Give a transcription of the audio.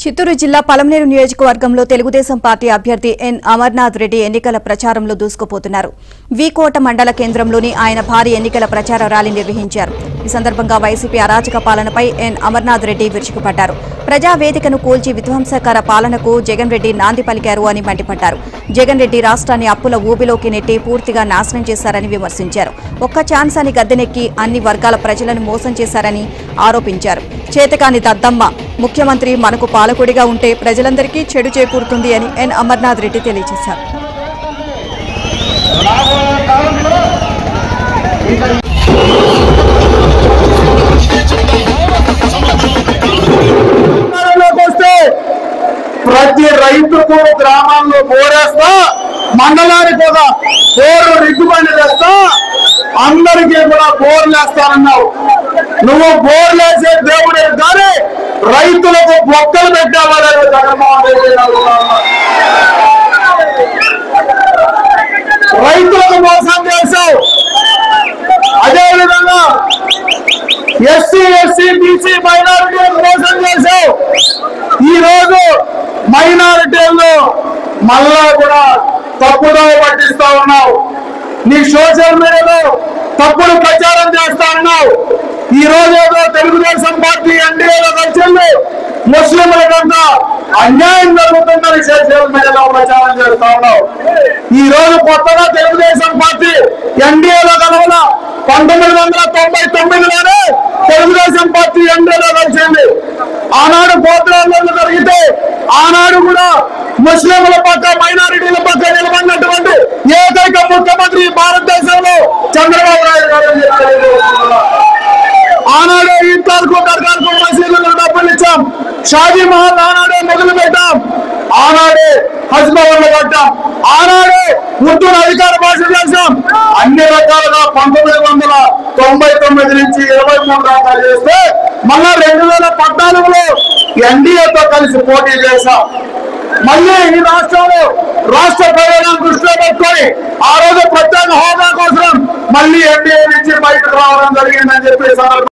చిత్తూరు జిల్లా పలమనేరు నియోజకవర్గంలో తెలుగుదేశం పార్టీ అభ్యర్థి ఎన్ అమర్నాథ్ రెడ్డి ఎన్నికల ప్రచారంలో దూసుకుపోతున్నారు వీకోట మండల కేంద్రంలోని ఆయన భారీ ఎన్నికల ప్రచార ర్యాలీ నిర్వహించారు ఈ సందర్భంగా వైసీపీ అరాచక పాలనపై ఎన్ అమర్నాథ్ రెడ్డి విరుచుకుపడ్డారు ప్రజావేదికను కూల్చి విధ్వంసకర పాలనకు జగన్ రెడ్డి నాంది పలికారు అని మండిపడ్డారు జగన్ రెడ్డి రాష్ట్రాన్ని అప్పుల ఊబిలోకి నెట్టి పూర్తిగా నాశనం చేశారని విమర్శించారు ఒక్క ఛాన్స్ అని గద్దెనెక్కి అన్ని వర్గాల ప్రజలను మోసం చేశారని ఆరోపించారు చేతకాని దద్దమ్మ ముఖ్యమంత్రి మనకు పాలకుడిగా ఉంటే ప్రజలందరికీ చెడు చేకూరుతుంది అని ఎన్ అమర్నాథ్ రెడ్డి తెలియజేశారు అధికారంలోకి వస్తే ప్రతి రైతుకు గ్రామాల్లో బోరేస్తా మండలానికి ఒక బోర్లు రిగ్గుబండి చేస్తా అందరికీ కూడా బోర్లు వేస్తానన్నావు నువ్వు బోర్లు వేసే దేవుడే కానీ రైతులకు బొక్కలు పెట్టావని జగన్మోహన్ రెడ్డి అడుగుతున్నా. రైతులకు మోసం చేశావు అదే విధంగా ఎస్సీ ఎస్సీ బీసీ మైనారిటీలకు మోసం చేశావు ఈ రోజు మైనారిటీల్లో మళ్ళా కూడా తప్పుదోవ పట్టిస్తా ఉన్నావు నీ సోషల్ మీడియాలో తప్పుడు ప్రచారం చేస్తా ఉన్నావు ఈ రోజు ఏదో తెలుగుదేశం పార్టీ ఎన్డీఏలో కలిసింది ముస్లింలకంతా అన్యాయం జరుగుతుందని సోషల్ మీడియాలో ప్రచారం చేస్తా ఉన్నావు ఈ రోజు కొత్తగా తెలుగుదేశం పార్టీ ఎన్డీఏలో కలవల పంతొమ్మిది వందల తొంభై తొమ్మిదిలోనే తెలుగుదేశం పార్టీ ఎన్డీఏలో కలిసింది ఆనాడు పోత్రాలు జరిగితే ఆనాడు కూడా ముస్లింల పక్క మైనారిటీల పక్క నిలబడినటువంటి ఏకైక ముఖ్యమంత్రి ఈ భారతదేశంలో చంద్రబాబు నాయుడు గారు అని చెప్పి తెలియజేస్తున్నా. ఆనాడే ఈద్గాలకు దర్గాలకు మసీదులకు డబ్బులు ఇచ్చాం షాదీ మహల్ ఆనాడే మొదలు పెట్టాం ఆనాడే హజ్ భవన్లు కట్టాం ఆనాడే ఉర్దూను అధికార భాష చేశాం అన్ని రకాలుగా పంతొమ్మిది వందల తొంభై తొమ్మిది నుంచి ఇరవై మూడు దాకా చేస్తే మళ్ళా రెండు వేల పద్నాలుగులో ఎన్డీఏతో కలిసి పోటీ చేశాం మళ్ళీ ఈ రాష్ట్రంలో రాష్ట్ర ప్రయోజనం దృష్టిలో పెట్టుకొని ఆ రోజు ప్రత్యేక హోదా కోసం మళ్ళీ ఎన్డీఏ నుంచి బయటకు రావడం జరిగిందని చెప్పి ఈ సందర్భంగా